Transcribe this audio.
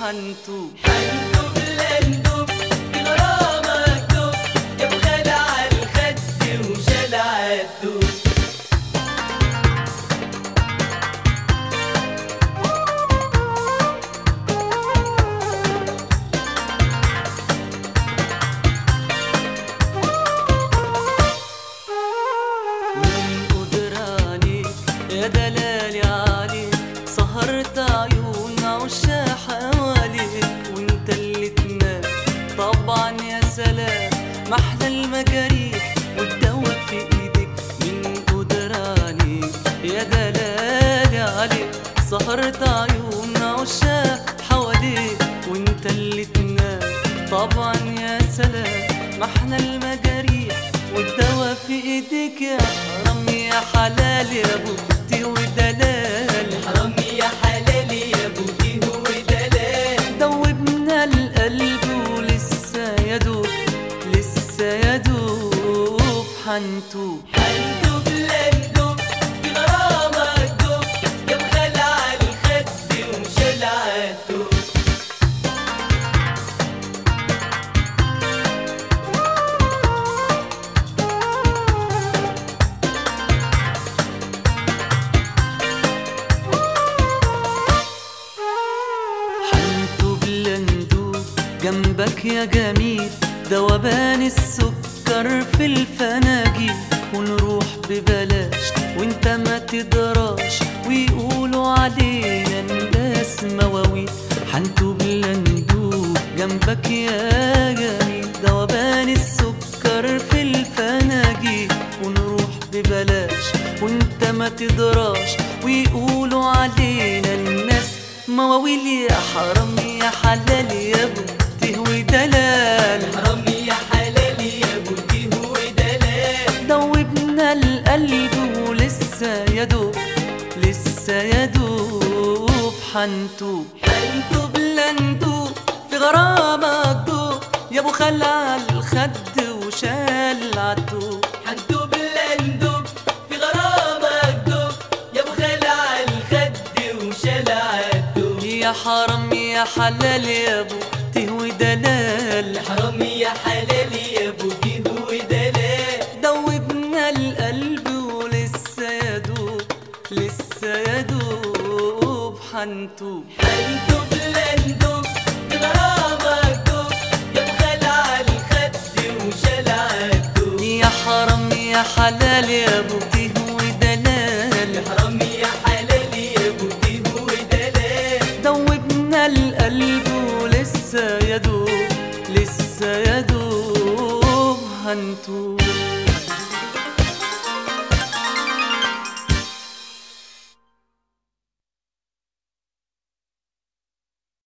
حنتوب هندوب لندوب في غرامك دوب يا ابو خلع الخد وشلع الدوب من قدرانك يا دلالي عليك سهرت عيون عشاق حواليك وانت اللي تنام طبعا يا سلام محلى المجاريح والدواء في ايدك من قدرانك يا دلالي عليك سهرت عيون عشاق حواليك وانت اللي تنام طبعا يا سلام محنى المجاريح والدواء في ايديك يا حرام يا حلال يا بوتي ودلال حرامي يا حلالي يا بوتي هو دلال دوبنا القلب ولسه يدوب لسه يدوب حنتوب هندوب لندوب في غرامك دوب يا ابو خلع الخد وشلع الدوب حنتوب لندوب جنبك يا جميل ذوبان السكر في الفناجيل ونروح ببلاش وانت ما تدراش ويقولوا علينا الناس مواويل حنتوب لندوب جنبك يا جميل ذوبان السكر في الفناجيل ونروح ببلاش وانت ما تدراش ويقولوا علينا الناس مواويل يا حرام يا حلال يا بنتي ودلال حرامي يا حلالي يا بوتي هو دلال دوبنا القلب ولسه يدوب لسه يدوب حنتوب حنتوب لندوب في غرامك دوب يا ابو خلع الخد وشال عالدوب هندوب لندوب في غرامك دوب يا ابو خلع الخد وشلع الدوب يا حرام يا حلال يا ابو تهوي دلال حرامي يا حلالي يا بوتي هو دلال دوبنا القلب ولسه يدوب لسه يدوب حنتوب هندوب لندوب في غرامك دوب يا ابو خلع الخد وشلع الدوب يا حرام يا حلال يا ابو تهوي دلال حرامي يا حلالي يا بوتي هو دلال دوبنا القلب ولسه يدوب لسه يدوب هنتوب